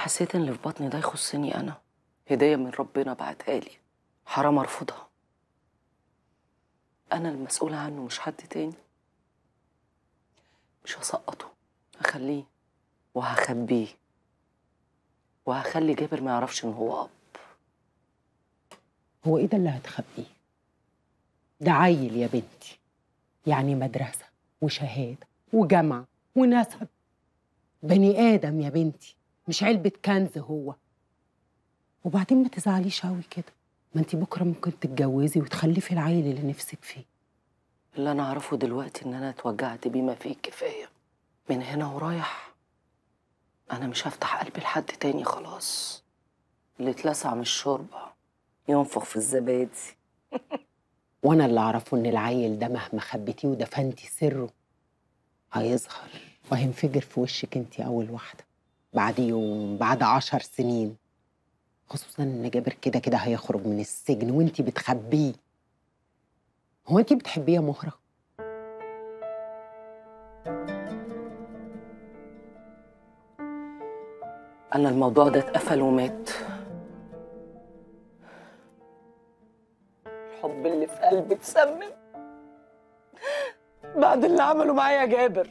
حسيت ان اللي في بطني ده يخصني انا هديه من ربنا بعتها لي حرام ارفضها انا المسؤوله عنه مش حد تاني مش هسقطه هخليه وهخبيه وهخلي جابر ما يعرفش ان هو اب هو ايه ده اللي هتخبيه ده عيل يا بنتي يعني مدرسة وشهادة وجامعة ونسب بني آدم يا بنتي مش علبة كنز هو وبعدين ما تزعليش قوي كده ما انت بكرة ممكن تتجوزي وتخلفي العيل اللي نفسك فيه اللي انا اعرفه دلوقتي ان انا اتوجعت بما فيه الكفايه من هنا ورايح انا مش هفتح قلبي لحد تاني خلاص اللي اتلسع من الشوربه ينفخ في الزبادي وانا اللي اعرفه ان العيل ده مهما خبيتيه ودفنتي سره هيظهر وهينفجر في وشك انت اول واحده بعد يوم بعد عشر سنين خصوصا ان جابر كده كده هيخرج من السجن وانت بتخبيه هو انت بتحبيه يا مهره انا الموضوع ده اتقفل ومات الحب اللي في قلبي اتسمم بعد اللي عمله معايا جابر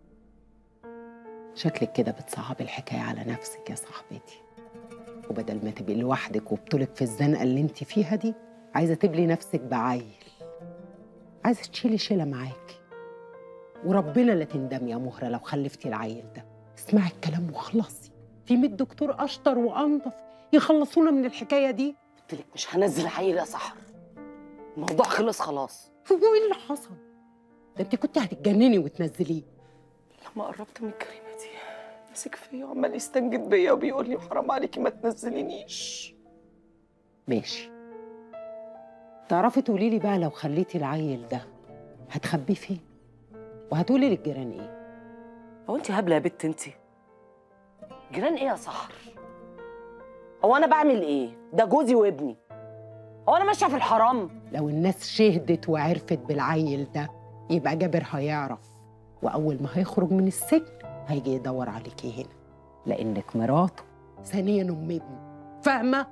شكلك كده بتصعبي الحكايه على نفسك يا صاحبتي وبدل ما تبقي لوحدك وبطولك في الزنقه اللي انت فيها دي عايزه تبلي نفسك بعيل عايزه تشيلي شيله معاكي وربنا لا تندمي يا مهره لو خلفتي العيل ده اسمعي الكلام وخلصي في 100 دكتور اشطر وانضف يخلصونا من الحكايه دي قلت لك مش هنزل عيل يا سحر الموضوع خلص خلاص هو ايه اللي حصل ده انت كنت هتتجنني وتنزليه لما قربت من كريمه دي مسك فيا وعمال يستنجد بيا وبيقول لي حرام عليكي ما تنزلينيش ماشي تعرفي تقولي لي بقى لو خليتي العيل ده هتخبيه فين وهتقولي للجيران ايه هو انت هبله يا بت انت جيران ايه يا سحر هو انا بعمل ايه ده جوزي وابني هو انا ماشيه في الحرام لو الناس شهدت وعرفت بالعيل ده يبقى جابر هيعرف واول ما هيخرج من السجن هيجي يدور عليكي هنا لانك مراته ثانيا ام ابني فاهمه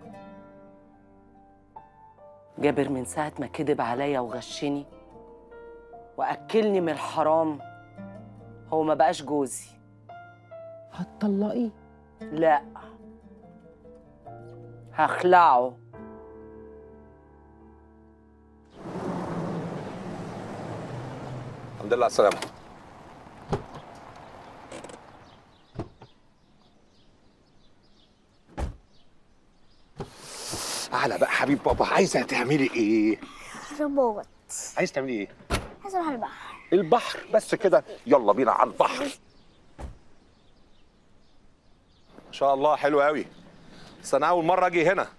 جابر من ساعه ما كذب عليا وغشني واكلني من الحرام هو ما بقاش جوزي هتطلقيه لا هخلعه الحمد لله على السلامة على بقى حبيب بابا عايزة تعملي ايه؟ ربوت عايز تعملي ايه؟ عايز اروح البحر البحر بس كده يلا بينا على البحر ما شاء الله حلو قوي بس انا اول مرة اجي هنا